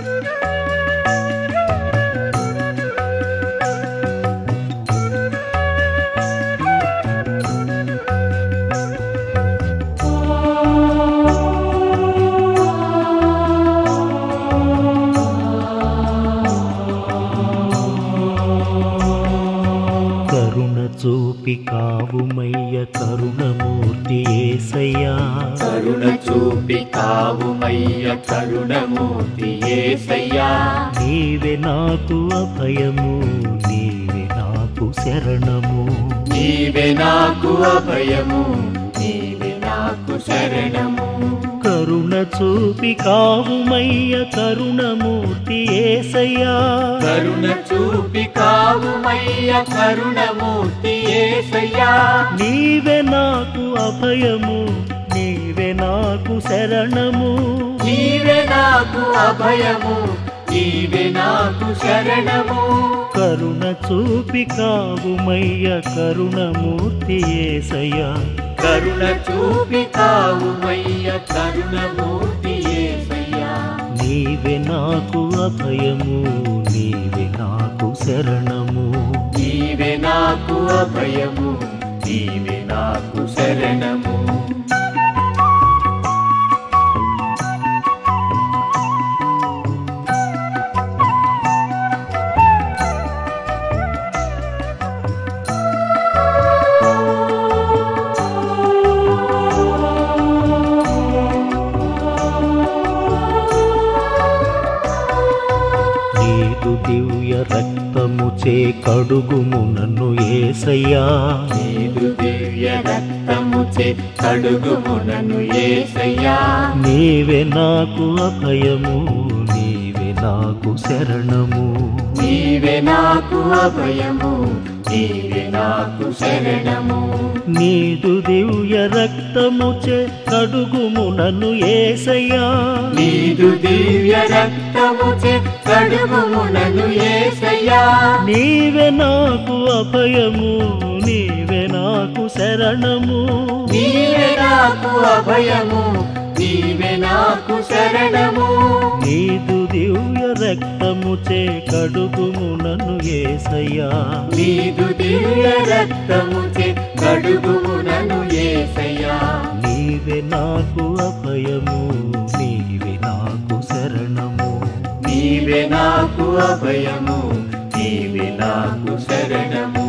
కరుణ చూపి కావుమయ్య కరుణమూర్తి ఏసయ్యా కరుణ చూపి కావుమయ్య కరుణమూర్తి ఏసయ్యా నీవే నాకు అభయము నీవే నాకు శరణము నీవే నాకు అభయము నీవే నాకు శరణము కరుణ చూపి కావుమయ్య కరుణమూర్తి ఏసయ్యా కరుణ చూపి కావుమయ్య కరుణమూర్తి ఏసయ్యా నీవే నాకు అభయము నీవే నాకు శరణము నీవే నాకు అభయము నీవే నాకు శరణము కరుణ చూపి కావుమయ్య కరుణమూర్తి ఏసయ్యా కరుణ చూపి కావుమయ్య కరుణమూర్తి ఏసయ్యా నీవే నాకు అభయము నీవే నాకు శరణము నీవే నాకు అభయము నీవే నాకు శరణము నీదు దివ్య రక్తము చే కడుగుము నన్ను ఏసయ్యా నీదు దివ్య రక్తము చే కడుగుము నన్ను ఏసయ్యా నీవే నాకు అభయము నీవే నాకు శరణము నీవే నాకు అభయము నీవే నాకు శరణము నీదు దివ్య రక్తము చే కడుగుము నన్ను ఏసయ్యా నీదు దివ్య రక్తము చే కడుగుము నన్ను ఏసయ్యా నీవే నాకు అభయము నీవే నాకు శరణము నీవే నాకు అభయము నీవే నాకు శరణము నీదు దివ్య రక్తము చే కడుగుము నన్ను ఏసయ్యా నీదు దివ్య రక్తము చే కడుగుము నన్ను ఏసయ్యా నీవే నాకు అభయము నీవే నాకు శరణము నీవే నాకు అభయము నీవే నాకు శరణము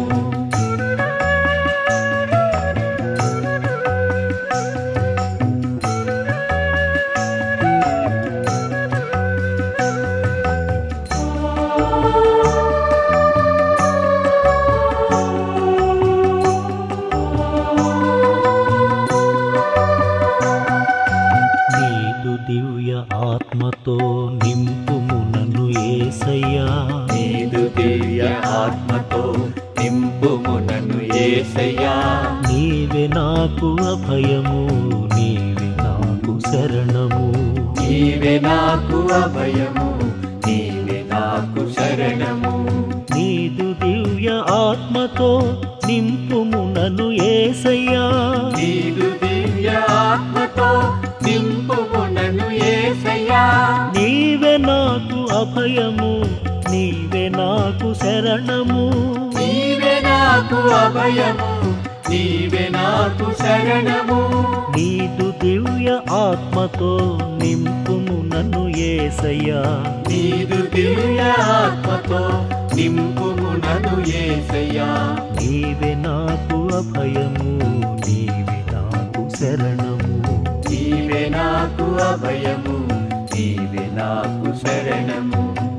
నీదు దివ్య ఆత్మతో నింపుము నన్ను ఏసయ్యా నీదు దివ్య ఆత్మతో నింపుము నన్ను ఏసయ్యా నీవే నాకు అభయము నీవే నాకు శరణము నీవే నాకు అభయము నీవే నాకు శరణము నీదు దివ్య ఆత్మతో నింపుము నన్ను ఏసయ్యా నీదు దివ్య ఆత్మతో నింపుము నన్ను ఏసయ్యా నీవే నాకు అభయము నీవే నాకు శరణము నీవే నాకు అభయము నీవే నాకు శరణము నీదు దివ్య ఆత్మతో నింపుము నన్ను ఏసయ్యా నీదు దివ్య ఆత్మతో నింపుము నన్ను ఏసయ్యా నీవే నాకు అభయము నీవే నాకు శరణము నీవే నాకు అభయము నీవే నాకు శరణము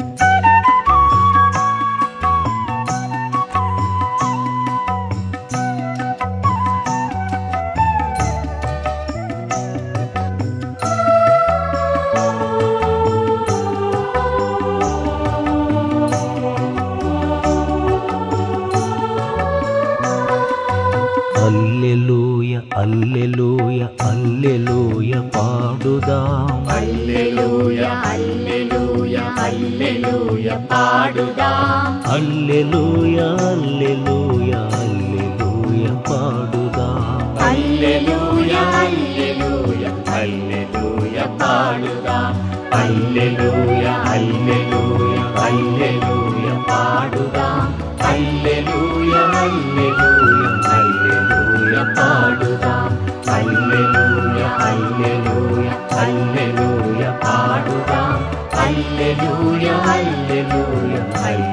అల్లెలూయ అల్లెలూయ అల్లెలూయ పాడుదాం అల్లెలూయ అల్లెలూయ అల్లెలూయ పాడుదాం అల్లెలూయ అల్లెలూయ అల్లెలూయ పాడుదాం అల్లెలూయ అల్లెలూయ అల్లెలూయ పాడుదాం హల్లెలూయ హల్లెలూయ హల్లెలూయ పాడుదాం హల్లెలూయ హల్లెలూయ హల్లెలూయ పాడుదాం హల్లెలూయ హల్లెలూయ హల్లెలూయ పాడుదాం హల్లెలూయ హల్లెలూయ హల్లెలూయ